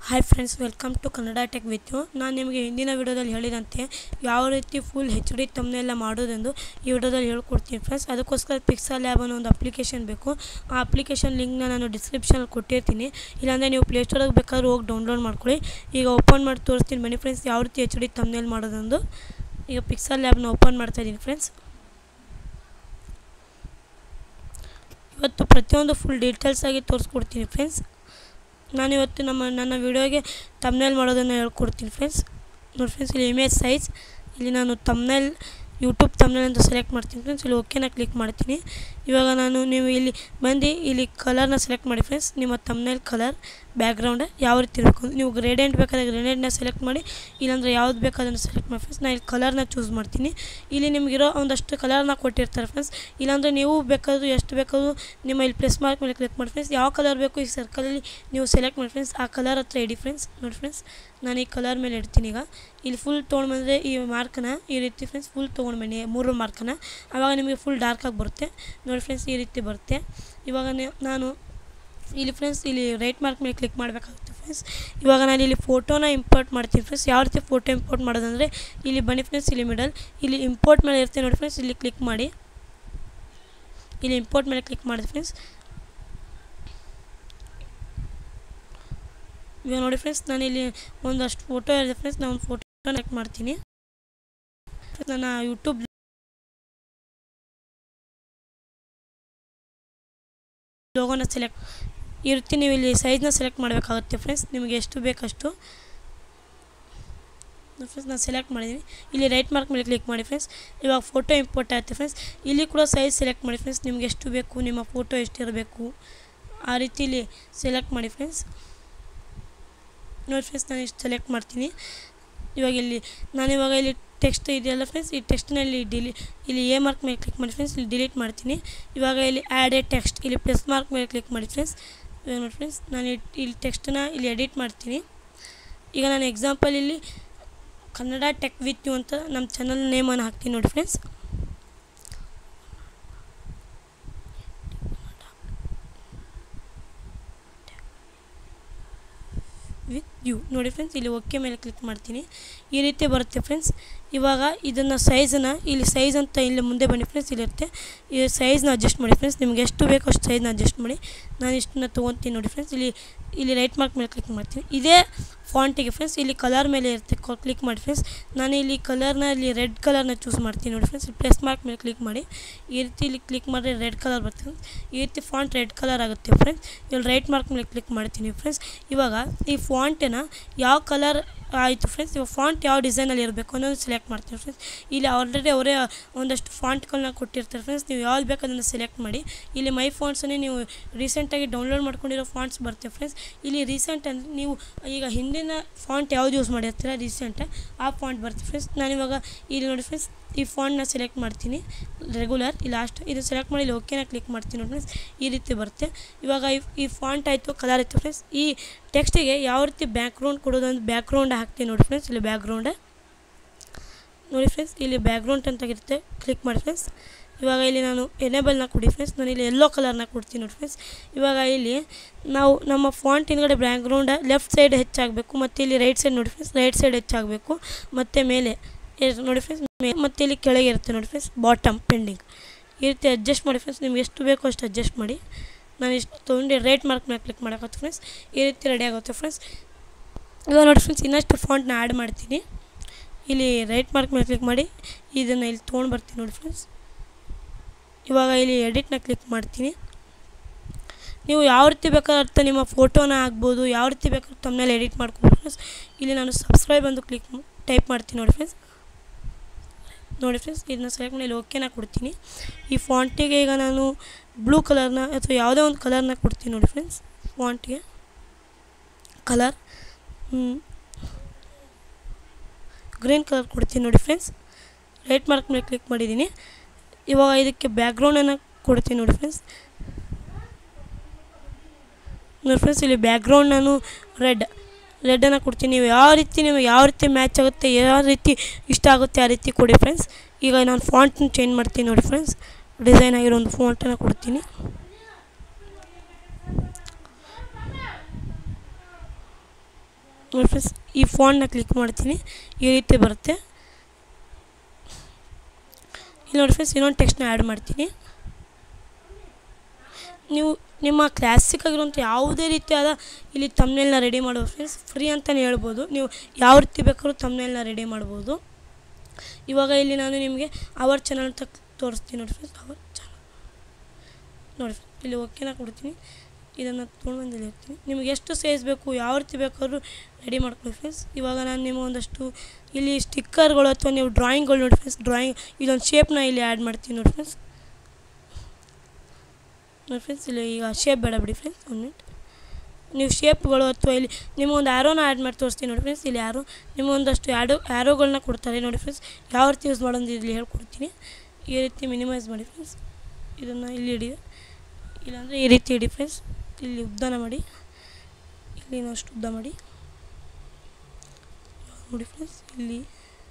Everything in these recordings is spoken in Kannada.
hi friends welcome to Kannada tech with you ನಾನು ನಿಮಗೆ ಹಿಂದಿನ ವಿಡಿಯೋದಲ್ಲಿ ಹೇಳಿದಂತೆ ಯಾವ ರೀತಿ ಫುಲ್ ಹೆಚ್ ಡಿ ತಮ್ಮನೆಲ್ಲ ಮಾಡೋದೆಂದು ಈ ವಿಡಿಯೋದಲ್ಲಿ ಹೇಳ್ಕೊಡ್ತೀನಿ ಫ್ರೆಂಡ್ಸ್ ಅದಕ್ಕೋಸ್ಕರ ಪಿಕ್ಸಲ್ ಲ್ಯಾಬ್ ಅನ್ನೋ ಒಂದು ಅಪ್ಲಿಕೇಶನ್ ಬೇಕು ಆ ಅಪ್ಲಿಕೇಶನ್ ಲಿಂಕ್ನ ನಾನು ಡಿಸ್ಕ್ರಿಪ್ಷನಲ್ಲಿ ಕೊಟ್ಟಿರ್ತೀನಿ ಇಲ್ಲಾಂದರೆ ನೀವು ಪ್ಲೇಸ್ಟೋರಿಗೆ ಬೇಕಾದ್ರೂ ಹೋಗಿ ಡೌನ್ಲೋಡ್ ಮಾಡ್ಕೊಳ್ಳಿ ಈಗ ಓಪನ್ ಮಾಡಿ ತೋರಿಸ್ತೀನಿ ಬನ್ನಿ ಫ್ರೆಂಡ್ಸ್ ಯಾವ ರೀತಿ ಹೆಚ್ ಡಿ ತಮ್ಮನೇಲಿ ಮಾಡೋದೆಂದು ಈಗ ಪಿಕ್ಸಲ್ ಲ್ಯಾಬ್ನ ಓಪನ್ ಮಾಡ್ತಾಯಿದ್ದೀನಿ ಫ್ರೆಂಡ್ಸ್ ಇವತ್ತು ಪ್ರತಿಯೊಂದು ಫುಲ್ ಡೀಟೇಲ್ಸ್ ಆಗಿ ತೋರಿಸ್ಕೊಡ್ತೀನಿ ಫ್ರೆಂಡ್ಸ್ ನಾನಿವತ್ತು ನಮ್ಮ ನನ್ನ ವಿಡಿಯೋಗೆ ತಮ್ನೇಲ್ ಮಾಡೋದನ್ನು ಹೇಳ್ಕೊಡ್ತೀನಿ ಫ್ರೆಂಡ್ಸ್ ನೋಡಿ ಫ್ರೆಂಡ್ಸ್ ಇಲ್ಲಿ ಇಮೇಜ್ ಸೈಜ್ ಇಲ್ಲಿ ನಾನು ತಮ್ನೇಲ್ ಯೂಟ್ಯೂಬ್ ತಮ್ನೇಲ್ ಅಂತ ಸೆಲೆಕ್ಟ್ ಮಾಡ್ತೀನಿ ಫ್ರೆಂಡ್ಸ್ ಇಲ್ಲಿ ಓಕೆನ ಕ್ಲಿಕ್ ಮಾಡ್ತೀನಿ ಇವಾಗ ನಾನು ನೀವು ಇಲ್ಲಿ ಬಂದು ಇಲ್ಲಿ ಕಲರ್ನ ಸೆಲೆಕ್ಟ್ ಮಾಡಿ ಫ್ರೆಂಡ್ಸ್ ನಿಮ್ಮ ತಮ್ನೇಲ್ ಕಲರ್ ಬ್ಯಾಕ್ಗ್ರೌಂಡ್ ಯಾವ ರೀತಿ ಇರಬೇಕು ನೀವು ಗ್ರೇಡೆಂಟ್ ಬೇಕಾದ್ರೆ ಗ್ರೇಡೆಂಟ್ನ ಸೆಲೆಕ್ಟ್ ಮಾಡಿ ಇಲ್ಲಾಂದರೆ ಯಾವ್ದು ಬೇಕು ಅದನ್ನು ಸೆಲೆಕ್ಟ್ ಮಾಡಿ ಫ್ರೆಂಡ್ಸ್ ನಾನು ಇಲ್ಲಿ ಕಲರ್ನ ಚೂಸ್ ಮಾಡ್ತೀನಿ ಇಲ್ಲಿ ನಿಮಗಿರೋ ಒಂದಷ್ಟು ಕಲರ್ನ ಕೊಟ್ಟಿರ್ತಾರೆ ಫ್ರೆಂಡ್ಸ್ ಇಲ್ಲಾಂದರೆ ನೀವು ಬೇಕಾದರೂ ಎಷ್ಟು ಬೇಕಾದರೂ ನಿಮ್ಮ ಇಲ್ಲಿ ಪ್ರೆಸ್ ಮಾರ್ಕ್ ಮೇಲೆ ಕ್ಲಿಕ್ ಮಾಡಿ ಫ್ರೆಂಡ್ಸ್ ಯಾವ ಕಲರ್ ಬೇಕು ಈ ಸರ್ಕಲಲ್ಲಿ ನೀವು ಸೆಲೆಕ್ಟ್ ಮಾಡಿ ಫ್ರೆಂಡ್ಸ್ ಆ ಕಲರ್ ಹತ್ರ ಇಡಿ ಫ್ರೆಂಡ್ಸ್ ನೋಡಿ ಫ್ರೆಂಡ್ಸ್ ನಾನು ಈ ಕಲರ್ ಮೇಲೆ ಇಡ್ತೀನಿ ಈಗ ಇಲ್ಲಿ ಫುಲ್ ತೊಗೊಂಡು ಬಂದರೆ ಈ ಮಾರ್ಕನ್ನ ಈ ರೀತಿ ಫ್ರೆಂಡ್ಸ್ ಫುಲ್ ತೊಗೊಂಡು ಬನ್ನಿ ಮೂರು ಮಾರ್ಕನ್ನ ಆವಾಗ ನಿಮಗೆ ಫುಲ್ ಡಾರ್ಕಾಗಿ ಬರುತ್ತೆ ನೋಡಿ ಫ್ರೆಂಡ್ಸ್ ಈ ರೀತಿ ಬರುತ್ತೆ ಇವಾಗ ನಾನು ಇಲ್ಲಿ ಫ್ರೆಂಡ್ಸ್ ಇಲ್ಲಿ ರೈಟ್ ಮಾರ್ಕ್ ಮೇಲೆ ಕ್ಲಿಕ್ ಮಾಡಬೇಕಾಗುತ್ತೆ ಫ್ರೆಂಡ್ಸ್ ಇವಾಗ ನಾನು ಇಲ್ಲಿ ಫೋಟೋನ ಇಂಪೋರ್ಟ್ ಮಾಡ್ತೀನಿ ಫ್ರೆಂಡ್ಸ್ ಯಾವ ರೀತಿ ಫೋಟೋ ಇಂಪೋರ್ಟ್ ಮಾಡೋದಂದರೆ ಇಲ್ಲಿ ಬನ್ನಿ ಫ್ರೆಂಡ್ಸ್ ಇಲ್ಲಿ ಮಿಡಲ್ ಇಲ್ಲಿ ಇಂಪೋರ್ಟ್ ಮೇಲೆ ಇರ್ತೀನಿ ನೋಡಿ ಫ್ರೆಂಡ್ಸ್ ಇಲ್ಲಿ ಕ್ಲಿಕ್ ಮಾಡಿ ಇಲ್ಲಿ ಇಂಪೋರ್ಟ್ ಮೇಲೆ ಕ್ಲಿಕ್ ಮಾಡಿ ಫ್ರೆಂಡ್ಸ್ ಇವಾಗ ನೋಡಿ ಫ್ರೆಂಡ್ಸ್ ನಾನು ಇಲ್ಲಿ ಒಂದಷ್ಟು ಫೋಟೋ ಇದೆ ಫ್ರೆಂಡ್ಸ್ ನಾನು ಒಂದು ಫೋಟೋ ಕನೆಕ್ಟ್ ಮಾಡ್ತೀನಿ ನನ್ನ ಯೂಟ್ಯೂಬ್ ಲೋಗೋನ ಸೆಲೆಕ್ಟ್ ಈ ರೀತಿ ನೀವು ಇಲ್ಲಿ ಸೈಜ್ನ ಸೆಲೆಕ್ಟ್ ಮಾಡಬೇಕಾಗುತ್ತೆ ಫ್ರೆಂಡ್ಸ್ ನಿಮಗೆ ಎಷ್ಟು ಬೇಕಷ್ಟು ಫ್ರೆಂಡ್ಸ್ ನಾನು ಸೆಲೆಕ್ಟ್ ಮಾಡಿದ್ದೀನಿ ಇಲ್ಲಿ ರೈಟ್ ಮಾರ್ಕ್ ಮೇಲೆ ಕ್ಲಿಕ್ ಮಾಡಿ ಫ್ರೆಂಡ್ಸ್ ಇವಾಗ ಫೋಟೋ ಇಂಪೋರ್ಟ್ ಆಗುತ್ತೆ ಫ್ರೆಂಡ್ಸ್ ಇಲ್ಲಿ ಕೂಡ ಸೈಜ್ ಸೆಲೆಕ್ಟ್ ಮಾಡಿ ಫ್ರೆಂಡ್ಸ್ ನಿಮ್ಗೆ ಎಷ್ಟು ಬೇಕು ನಿಮ್ಮ ಫೋಟೋ ಎಷ್ಟಿರಬೇಕು ಆ ರೀತಿ ಇಲ್ಲಿ ಸೆಲೆಕ್ಟ್ ಮಾಡಿ ಫ್ರೆಂಡ್ಸ್ ನೋಡಿ ಫ್ರೆಂಡ್ಸ್ ನಾನು ಇಷ್ಟು ಸೆಲೆಕ್ಟ್ ಮಾಡ್ತೀನಿ ಇವಾಗ ಇಲ್ಲಿ ನಾನಿವಾಗ ಇಲ್ಲಿ ಟೆಕ್ಸ್ಟ್ ಇದೆಯಲ್ಲ ಫ್ರೆಂಡ್ಸ್ ಈ ಟೆಕ್ಸ್ಟ್ನಲ್ಲಿ ಡಿಲಿ ಇಲ್ಲಿ ಎ ಮಾರ್ಕ್ ಮೇಲೆ ಕ್ಲಿಕ್ ಮಾಡಿ ಫ್ರೆಂಡ್ಸ್ ಇಲ್ಲಿ ಡಿಲೀಟ್ ಮಾಡ್ತೀನಿ ಇವಾಗ ಇಲ್ಲಿ ಆ್ಯಡ್ ಎ ಟೆಕ್ಸ್ಟ್ ಇಲ್ಲಿ ಪ್ಲಸ್ ಮಾರ್ಕ್ ಮೇಲೆ ಕ್ಲಿಕ್ ಮಾಡಿ ಫ್ರೆಂಡ್ಸ್ ಇವಾಗ ನೋಡಿ ಫ್ರೆಂಡ್ಸ್ ನಾನು ಇಲ್ಲಿ ಟೆಕ್ಸ್ಟನ್ನ ಇಲ್ಲಿ ಎಡಿಟ್ ಮಾಡ್ತೀನಿ ಈಗ ನಾನು ಎಕ್ಸಾಂಪಲ್ ಇಲ್ಲಿ ಕನ್ನಡ ಟೆಕ್ ವಿತ್ ಯು ಅಂತ ನಮ್ಮ ಚಾನಲ್ ನೇಮನ್ನು ಹಾಕ್ತೀನಿ ನೋಡಿ ಫ್ರೆಂಡ್ಸ್ ವಿತ್ ಯು ನೋಡಿ ಫ್ರೆಂಡ್ಸ್ ಇಲ್ಲಿ ಓಕೆ ಮೇಲೆ ಕ್ಲಿಕ್ ಮಾಡ್ತೀನಿ ಈ ರೀತಿ ಬರುತ್ತೆ ಫ್ರೆಂಡ್ಸ್ ಇವಾಗ ಇದನ್ನು ಸೈಜನ್ನು ಇಲ್ಲಿ ಸೈಜ್ ಅಂತ ಇಲ್ಲಿ ಮುಂದೆ ಬನ್ನಿ ಫ್ರೆಂಡ್ಸ್ ಇಲ್ಲಿರುತ್ತೆ ಈ ಸೈಜ್ನ ಅಡ್ಜಸ್ಟ್ ಮಾಡಿ ಫ್ರೆಂಡ್ಸ್ ನಿಮ್ಗೆ ಎಷ್ಟು ಬೇಕೋ ಅಷ್ಟು ಸೈಜ್ನ ಅಡ್ಜಸ್ಟ್ ಮಾಡಿ ನಾನು ಇಷ್ಟನ್ನ ತೊಗೊತೀನಿ ನೋಡಿ ಫ್ರೆಂಡ್ಸ್ ಇಲ್ಲಿ ಇಲ್ಲಿ ರೈಟ್ ಮಾರ್ಕ್ ಮೇಲೆ ಕ್ಲಿಕ್ ಮಾಡ್ತೀನಿ ಇದೇ ಫಾಂಟಿಗೆ ಫ್ರೆಂಡ್ಸ್ ಇಲ್ಲಿ ಕಲರ್ ಮೇಲೆ ಇರುತ್ತೆ ಕ್ಲಿಕ್ ಮಾಡಿ ಫ್ರೆಂಡ್ಸ್ ನಾನು ಇಲ್ಲಿ ಕಲರ್ನ ಇಲ್ಲಿ ರೆಡ್ ಕಲರ್ನ ಚೂಸ್ ಮಾಡ್ತೀನಿ ನೋಡಿ ಫ್ರೆಂಡ್ಸ್ ಪ್ಲಸ್ ಮಾರ್ಕ್ ಮೇಲೆ ಕ್ಲಿಕ್ ಮಾಡಿ ಈ ರೀತಿ ಇಲ್ಲಿ ಕ್ಲಿಕ್ ಮಾಡಿದ್ರೆ ರೆಡ್ ಕಲರ್ ಬರ್ತದೆ ಈ ರೀತಿ ಫಾಂಟ್ ರೆಡ್ ಕಲರ್ ಆಗುತ್ತೆ ಫ್ರೆಂಡ್ಸ್ ಇಲ್ಲಿ ರೈಟ್ ಮಾರ್ಕ್ ಮೇಲೆ ಕ್ಲಿಕ್ ಮಾಡ್ತೀನಿ ಫ್ರೆಂಡ್ಸ್ ಇವಾಗ ಈ ಫಾಂಟನ್ನ ಯಾವ ಕಲರ್ ಆಯಿತು ಫ್ರೆಂಡ್ಸ್ ಇವಾಗ ಫಾಂಟ್ ಯಾವ ಡಿಸೈನಲ್ಲಿ ಇರಬೇಕು ಅನ್ನೋದು ಸೆಲೆಕ್ಟ್ ಮಾಡ್ತೀನಿ ಫ್ರೆಂಡ್ಸ್ ಇಲ್ಲಿ ಆಲ್ರೆಡಿ ಅವರೇ ಒಂದಷ್ಟು ಫಾಂಟ್ಗಳನ್ನ ಕೊಟ್ಟಿರ್ತಾರೆ ಫ್ರೆಂಡ್ಸ್ ನೀವು ಯಾವ್ದು ಬೇಕು ಅದನ್ನು ಸೆಲೆಕ್ಟ್ ಮಾಡಿ ಇಲ್ಲಿ ಮೈ ಫಾಂಟ್ಸನ್ನೇ ನೀವು ರೀಸೆಂಟಾಗಿ ಡೌನ್ಲೋಡ್ ಮಾಡ್ಕೊಂಡಿರೋ ಫಾಂಟ್ಸ್ ಬರುತ್ತೆ ಫ್ರೆಂಡ್ಸ್ ಇಲ್ಲಿ ರೀಸೆಂಟ್ ಅಂದರೆ ನೀವು ಈಗ ಹಿಂದಿನ ಫಾಂಟ್ ಯಾವ್ದು ಯೂಸ್ ಮಾಡಿರ್ತೀರ ರೀಸೆಂಟ್ ಆ ಫಾಂಟ್ ಬರುತ್ತೆ ಫ್ರೆಂಡ್ಸ್ ನಾನಿವಾಗ ಇಲ್ಲಿ ನೋಡಿ ಫ್ರೆಂಡ್ಸ್ ಈ ಫಾಂಟ್ನ ಸೆಲೆಕ್ಟ್ ಮಾಡ್ತೀನಿ ರೆಗ್ಯುಲರ್ ಈ ಲಾಸ್ಟ್ ಇದು ಸೆಲೆಕ್ಟ್ ಮಾಡಿ ಇಲ್ಲಿ ಓಕೆನ ಕ್ಲಿಕ್ ಮಾಡ್ತೀನಿ ನೋಡಿ ಫ್ರೆಂಡ್ಸ್ ಈ ರೀತಿ ಬರುತ್ತೆ ಇವಾಗ ಈ ಈ ಫಾಂಟ್ ಆಯಿತು ಕಲರ್ ಆಯಿತು ಫ್ರೆಂಡ್ಸ್ ಈ ಟೆಕ್ಸ್ಟಿಗೆ ಯಾವ ರೀತಿ ಬ್ಯಾಕ್ಗ್ರೌಂಡ್ ಕೊಡೋದಂದ್ರೆ ಬ್ಯಾಕ್ಗ್ರೌಂಡ್ ಹಾಕ್ತೀನಿ ನೋಡಿ ಫ್ರೆಂಡ್ಸ್ ಇಲ್ಲಿ ಬ್ಯಾಕ್ಗ್ರೌಂಡ್ ನೋಡಿ ಫ್ರೆಂಡ್ಸ್ ಇಲ್ಲಿ ಬ್ಯಾಕ್ಗ್ರೌಂಡ್ ಅಂತ ಇರುತ್ತೆ ಕ್ಲಿಕ್ ಮಾಡಿ ಫ್ರೆಂಡ್ಸ್ ಇವಾಗ ಇಲ್ಲಿ ನಾನು ಎನೇಬಲ್ನ ಕೊಡಿ ಫ್ರೆಂಡ್ಸ್ ನಾನು ಇಲ್ಲಿ ಎಲ್ಲೋ ಕಲರ್ನ ಕೊಡ್ತೀನಿ ನೋಡಿ ಫ್ರೆಂಡ್ಸ್ ಇವಾಗ ಇಲ್ಲಿ ನಾವು ನಮ್ಮ ಫಾಂಟ್ ಹಿಂದ್ಗಡೆ ಬ್ಯಾಕ್ಗ್ರೌಂಡ್ ಲೆಫ್ಟ್ ಸೈಡ್ ಹೆಚ್ಚಾಗಬೇಕು ಮತ್ತು ಇಲ್ಲಿ ರೈಟ್ ಸೈಡ್ ನೋಡಿ ಫ್ರೆಂಡ್ಸ್ ರೈಟ್ ಸೈಡ್ ಹೆಚ್ಚಾಗಬೇಕು ಮತ್ತು ಮೇಲೆ ನೋಡಿ ಫ್ರೆಂಡ್ಸ್ ಮತ್ತು ಇಲ್ಲಿ ಕೆಳಗೆ ಇರುತ್ತೆ ನೋಡಿ ಫ್ರೆಂಡ್ಸ್ ಬಾಟಮ್ ಪೆಂಡಿಂಗ್ ಈ ರೀತಿ ಅಡ್ಜಸ್ಟ್ ಮಾಡಿ ಫ್ರೆಂಡ್ಸ್ ನಿಮ್ಗೆ ಎಷ್ಟು ಬೇಕೋ ಅಷ್ಟು ಅಡ್ಜಸ್ಟ್ ಮಾಡಿ ನಾನು ಇಷ್ಟು ತೊಗೊಂಡು ರೈಟ್ ಮಾರ್ಕ್ ಮೇಲೆ ಕ್ಲಿಕ್ ಮಾಡೋಕ್ಕಾಗುತ್ತೆ ಫ್ರೆಂಡ್ಸ್ ಈ ರೀತಿ ರೆಡಿ ಆಗುತ್ತೆ ಫ್ರೆಂಡ್ಸ್ ಇವಾಗ ನೋಡಿ ಫ್ರೆಂಡ್ಸ್ ಇನ್ನಷ್ಟು ಫಾಂಟ್ನ ಆ್ಯಡ್ ಮಾಡ್ತೀನಿ ಇಲ್ಲಿ ರೈಟ್ ಮಾರ್ಕ್ ಮೇಲೆ ಕ್ಲಿಕ್ ಮಾಡಿ ಇದನ್ನು ಇಲ್ಲಿ ತೊಗೊಂಡು ಬರ್ತೀನಿ ನೋಡಿ ಫ್ರೆಂಡ್ಸ್ ಇವಾಗ ಇಲ್ಲಿ ಎಡಿಟ್ನ ಕ್ಲಿಕ್ ಮಾಡ್ತೀನಿ ನೀವು ಯಾವ ರೀತಿ ಬೇಕಾದ್ರೆ ನಿಮ್ಮ ಫೋಟೋನ ಹಾಕ್ಬೋದು ಯಾವ ರೀತಿ ಬೇಕಾದ್ರೂ ತಮ್ಮನೇಲಿ ಎಡಿಟ್ ಮಾಡ್ಕೊಬೋದು ಫ್ರೆಂಡ್ಸ್ ಇಲ್ಲಿ ನಾನು ಸಬ್ಸ್ಕ್ರೈಬ್ ಅಂತ ಕ್ಲಿಕ್ ಟೈಪ್ ಮಾಡ್ತೀನಿ ನೋಡಿ ಫ್ರೆಂಡ್ಸ್ ನೋಡಿ ಫ್ರೆಂಡ್ಸ್ ಇದನ್ನ ಸೆಲೆಕ್ಟ್ ಮಾಡಿ ಓಕೆನ ಕೊಡ್ತೀನಿ ಈ ಫಾಂಟಿಗೆ ಈಗ ನಾನು ಬ್ಲೂ ಕಲರ್ನ ಅಥವಾ ಯಾವುದೇ ಒಂದು ಕಲರ್ನ ಕೊಡ್ತೀನಿ ನೋಡಿ ಫ್ರೆಂಡ್ಸ್ ಫಾಂಟಿಗೆ ಕಲರ್ ಗ್ರೀನ್ ಕಲರ್ ಕೊಡ್ತೀನಿ ನೋಡಿ ಫ್ರೆಂಡ್ಸ್ ರೈಟ್ ಮಾರ್ಕ್ ಮೇಲೆ ಕ್ಲಿಕ್ ಮಾಡಿದ್ದೀನಿ ಇವಾಗ ಇದಕ್ಕೆ ಬ್ಯಾಕ್ಗ್ರೌಂಡನ್ನು ಕೊಡ್ತೀನಿ ನೋಡಿ ಫ್ರೆಂಡ್ಸ್ ನೋಡಿ ಫ್ರೆಂಡ್ಸ್ ಇಲ್ಲಿ ಬ್ಯಾಕ್ಗ್ರೌಂಡ್ ನಾನು ರೆಡ್ ರೆಡ್ಡನ್ನು ಕೊಡ್ತೀನಿ ನೀವು ಯಾವ ರೀತಿ ನೀವು ಯಾವ ರೀತಿ ಮ್ಯಾಚ್ ಆಗುತ್ತೆ ಯಾವ ರೀತಿ ಇಷ್ಟ ಆಗುತ್ತೆ ಆ ರೀತಿ ಕೊಡಿ ಫ್ರೆಂಡ್ಸ್ ಈಗ ನಾನು ಫಾಂಟ್ನ ಚೇಂಜ್ ಮಾಡ್ತೀನಿ ನೋಡಿ ಫ್ರೆಂಡ್ಸ್ ಡಿಸೈನ್ ಆಗಿರೋ ಒಂದು ಫಾಂಟನ್ನು ಕೊಡ್ತೀನಿ ನೋಡಿ ಫ್ರೆಂಡ್ಸ್ ಈ ಫಾಂಟ್ನ ಕ್ಲಿಕ್ ಮಾಡ್ತೀನಿ ಈ ರೀತಿ ಬರುತ್ತೆ ಇಲ್ಲಿ ನೋಡಿ ಫ್ರೆಂಡ್ಸ್ ಇನ್ನೊಂದು ಟೆಕ್ಸ್ಟ್ನ ಆ್ಯಡ್ ಮಾಡ್ತೀನಿ ನೀವು ನಿಮ್ಮ ಕ್ಲಾಸಿಕ್ ಆಗಿರುವಂಥ ಯಾವುದೇ ರೀತಿಯಾದ ಇಲ್ಲಿ ತಮ್ಮನೆಲ್ನ ರೆಡಿ ಮಾಡ್ಬೋದು ಫ್ರೆಂಡ್ಸ್ ಫ್ರೀ ಅಂತಲೇ ಹೇಳ್ಬೋದು ನೀವು ಯಾವ ರೀತಿ ಬೇಕಾದ್ರೂ ತಮ್ಮನೆಲ್ನ ರೆಡಿ ಮಾಡ್ಬೋದು ಇವಾಗ ಇಲ್ಲಿ ನಾನು ನಿಮಗೆ ಅವರ್ ಚಾನಲ್ ಅಂತ ತೋರಿಸ್ತೀನಿ ನೋಡಿ ಫ್ರೆಂಡ್ಸ್ ಅವರ್ ಚಾನಲ್ ನೋಡಿ friends, ಇಲ್ಲಿ ಓಕೆನ ಕೊಡ್ತೀನಿ ಇದನ್ನು ತೊಗೊಂಡು ಇಲ್ಲಿ ಇರ್ತೀನಿ ನಿಮಗೆ ಎಷ್ಟು ಸೈಜ್ ಬೇಕು ಯಾವ ರೀತಿ ಬೇಕಾದ್ರೂ ರೆಡಿ ಮಾಡ್ಕೊಳ್ಳಿ ಫ್ರೆಂಡ್ಸ್ ಇವಾಗ ನಾನು ನಿಮ್ಮ ಒಂದಷ್ಟು ಇಲ್ಲಿ ಸ್ಟಿಕ್ಕರ್ಗಳು ಅಥವಾ ನೀವು ಡ್ರಾಯಿಂಗ್ಗಳು ನೋಡಿ ಫ್ರೆಂಡ್ಸ್ ಡ್ರಾಯಿಂಗ್ ಇದೊಂದು ಶೇಪ್ನ ಇಲ್ಲಿ ಆ್ಯಡ್ ಮಾಡ್ತೀನಿ ನೋಡಿ ಫ್ರೆಂಡ್ಸ್ ನೋಡಿ ಫ್ರೆಂಡ್ಸ್ ಇಲ್ಲಿ ಈಗ ಶೇಪ್ ಬೇಡ ಬಿಡಿ ಫ್ರೆಂಡ್ಸ್ ಒಂದು ಮಿನಿಟ್ ನೀವು ಶೇಪ್ಗಳು ಅಥವಾ ಇಲ್ಲಿ ನಿಮಗೊಂದು ಆ್ಯರೋನ ಆ್ಯಡ್ ಮಾಡಿ ತೋರಿಸ್ತೀನಿ ನೋಡಿ ಫ್ರೆಂಡ್ಸ್ ಇಲ್ಲಿ ಯಾರು ನಿಮಗೊಂದಷ್ಟು ಆ್ಯಡೋ ಆ್ಯರೋಗಳನ್ನ ಕೊಡ್ತಾರೆ ನೋಡಿ ಫ್ರೆಂಡ್ಸ್ ಯಾವ ರೀತಿ ಯೂಸ್ ಮಾಡೋದು ಇಲ್ಲಿ ಹೇಳ್ಕೊಡ್ತೀನಿ ಈ ರೀತಿ ಮಿನಿಮೈಸ್ ಮಾಡಿ ಫ್ರೆಂಡ್ಸ್ ಇದನ್ನು ಇಲ್ಲಿ ಇಡಿ ಇಲ್ಲಾಂದರೆ ಈ ರೀತಿ ಇಡಿ ಫ್ರೆಂಡ್ಸ್ ಇಲ್ಲಿ ಉದ್ದನ ಮಾಡಿ ಇಲ್ಲಿ ಅಷ್ಟು ಉದ್ದ ಮಾಡಿ ನೋಡಿ ಫ್ರೆಂಡ್ಸ್ ಇಲ್ಲಿ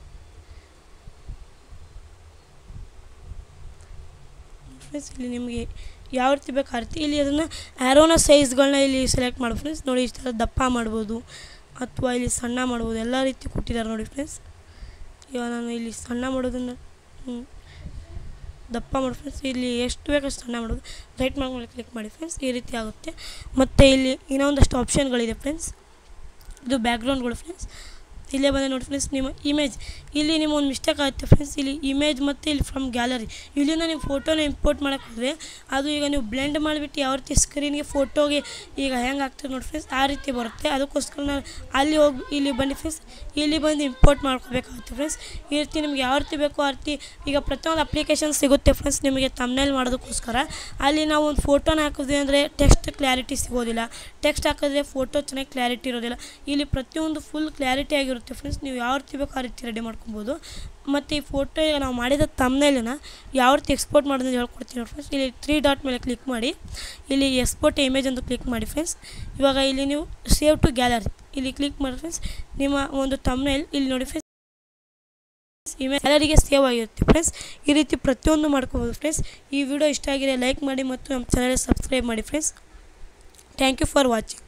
ಫ್ರೆಂಡ್ಸ್ ಇಲ್ಲಿ ನಿಮಗೆ ಯಾವ ರೀತಿ ಬೇಕು ಆ ರೀತಿ ಇಲ್ಲಿ ಅದನ್ನು ಆ್ಯರೋನ ಸೈಜ್ಗಳನ್ನ ಇಲ್ಲಿ ಸೆಲೆಕ್ಟ್ ಮಾಡಿ ಫ್ರೆಂಡ್ಸ್ ನೋಡಿ ಈ ಥರ ದಪ್ಪ ಮಾಡ್ಬೋದು ಅಥವಾ ಇಲ್ಲಿ ಸಣ್ಣ ಮಾಡ್ಬೋದು ಎಲ್ಲ ರೀತಿ ಕೊಟ್ಟಿದ್ದಾರೆ ನೋಡಿ ಫ್ರೆಂಡ್ಸ್ ಇವಾಗ ನಾನು ಇಲ್ಲಿ ಸಣ್ಣ ಮಾಡೋದನ್ನು ಹ್ಮ್, ದಪ್ಪ ಮಾಡಿ ಫ್ರೆಂಡ್ಸ್ ಇಲ್ಲಿ ಎಷ್ಟು ಬೇಕಷ್ಟು ಸಣ್ಣ ಮಾಡೋದು ರೈಟ್ ಮಾಡ್ಕೊಂಡು ಕ್ಲಿಕ್ ಮಾಡಿ ಫ್ರೆಂಡ್ಸ್ ಈ ರೀತಿ ಆಗುತ್ತೆ ಮತ್ತು ಇಲ್ಲಿ ಇನ್ನೊಂದಷ್ಟು ಆಪ್ಷನ್ಗಳಿದೆ ಫ್ರೆಂಡ್ಸ್ ಇದು ಬ್ಯಾಕ್ಗ್ರೌಂಡ್ಗಳು ಫ್ರೆಂಡ್ಸ್ ಇಲ್ಲೇ ಬಂದೆ ನೋಡಿ ಫ್ರೆಂಡ್ಸ್ ನಿಮ್ಮ ಇಮೇಜ್ ಇಲ್ಲಿ ನಿಮ್ಮ ಒಂದು ಮಿಸ್ಟೇಕ್ ಆಗುತ್ತೆ ಫ್ರೆಂಡ್ಸ್ ಇಲ್ಲಿ ಇಮೇಜ್ ಮತ್ತು ಇಲ್ಲಿ ಫ್ರಮ್ ಗ್ಯಾಲರಿ ಇಲ್ಲಿಂದ ನೀವು ಫೋಟೋನ ಇಂಪೋರ್ಟ್ ಮಾಡೋಕ್ಕೆ ಹೋದರೆ ಅದು ಈಗ ನೀವು ಬ್ಲೆಂಡ್ ಮಾಡಿಬಿಟ್ಟು ಯಾವ ರೀತಿ ಸ್ಕ್ರೀನ್ಗೆ ಫೋಟೋಗೆ ಈಗ ಹೆಂಗೆ ಆಗ್ತದೆ ನೋಡಿ ಫ್ರೆಂಡ್ಸ್ ಆ ರೀತಿ ಬರುತ್ತೆ ಅದಕ್ಕೋಸ್ಕರ ನಾನು ಅಲ್ಲಿ ಹೋಗಿ ಇಲ್ಲಿ ಬನ್ನಿ ಫ್ರೆಂಡ್ಸ್ ಇಲ್ಲಿ ಬಂದು ಇಂಪೋರ್ಟ್ ಮಾಡ್ಕೋಬೇಕಾಗುತ್ತೆ ಫ್ರೆಂಡ್ಸ್ ಈ ರೀತಿ ನಿಮ್ಗೆ ಯಾವ ರೀತಿ ಬೇಕೋ ಆ ರೀತಿ ಈಗ ಪ್ರತಿಯೊಂದು ಅಪ್ಲಿಕೇಶನ್ ಸಿಗುತ್ತೆ ಫ್ರೆಂಡ್ಸ್ ನಿಮಗೆ ತಮ್ನೇಲ್ ಮಾಡೋದಕ್ಕೋಸ್ಕರ ಅಲ್ಲಿ ನಾವು ಒಂದು ಫೋಟೋನ ಹಾಕಿದ್ವಿ ಅಂದರೆ ಟೆಕ್ಸ್ಟ್ ಕ್ಲಾರಿಟಿ ಸಿಗೋದಿಲ್ಲ ಟೆಕ್ಸ್ಟ್ ಹಾಕಿದ್ರೆ ಫೋಟೋ ಚೆನ್ನಾಗಿ ಕ್ಲಾರಿಟಿ ಇರೋದಿಲ್ಲ ಇಲ್ಲಿ ಪ್ರತಿಯೊಂದು ಫುಲ್ ಕ್ಲಾರಿಟಿ ಆಗಿರುತ್ತೆ ಫ್ರೆಂಡ್ಸ್ ನೀವು ಯಾವ ರೀತಿ ಬೇಕೋ ಆ ರೀತಿ ರೆಡಿ ಮಾಡ್ಕೊಬೋದು ಮತ್ತು ಈ ಫೋಟೋ ಈಗ ನಾವು ಮಾಡಿದ ತಮ್ನೇಲನ್ನ ಯಾವ ರೀತಿ ಎಕ್ಸ್ಪೋರ್ಟ್ ಮಾಡೋದು ಹೇಳ್ಕೊಡ್ತೀನಿ ನೋಡಿ ಫ್ರೆಂಡ್ಸ್ ಇಲ್ಲಿ ತ್ರೀ ಡಾಟ್ ಮೇಲೆ ಕ್ಲಿಕ್ ಮಾಡಿ ಇಲ್ಲಿ ಎಕ್ಸ್ಪೋರ್ಟ್ ಇಮೇಜ್ ಅಂತ ಕ್ಲಿಕ್ ಮಾಡಿ ಫ್ರೆಂಡ್ಸ್ ಇವಾಗ ಇಲ್ಲಿ ನೀವು ಸೇವ್ ಟು ಗ್ಯಾಲರಿ ಇಲ್ಲಿ ಕ್ಲಿಕ್ ಮಾಡಿ ಫ್ರೆಂಡ್ಸ್ ನಿಮ್ಮ ಒಂದು ತಮ್ನೇಲ್ ಇಲ್ಲಿ ನೋಡಿ ಫ್ರೆಂಡ್ಸ್ ಇಮೇಜ್ ಗ್ಯಾಲರಿಗೆ ಸೇವ್ ಆಗಿರುತ್ತೆ ಫ್ರೆಂಡ್ಸ್ ಈ ರೀತಿ ಪ್ರತಿಯೊಂದು ಮಾಡ್ಕೋಬೋದು ಫ್ರೆಂಡ್ಸ್ ಈ ವಿಡಿಯೋ ಇಷ್ಟ ಆಗಿದೆ ಲೈಕ್ ಮಾಡಿ ಮತ್ತು ನಮ್ಮ ಚಾನಲ್ ಸಬ್ಸ್ಕ್ರೈಬ್ ಮಾಡಿ friends thank you for watching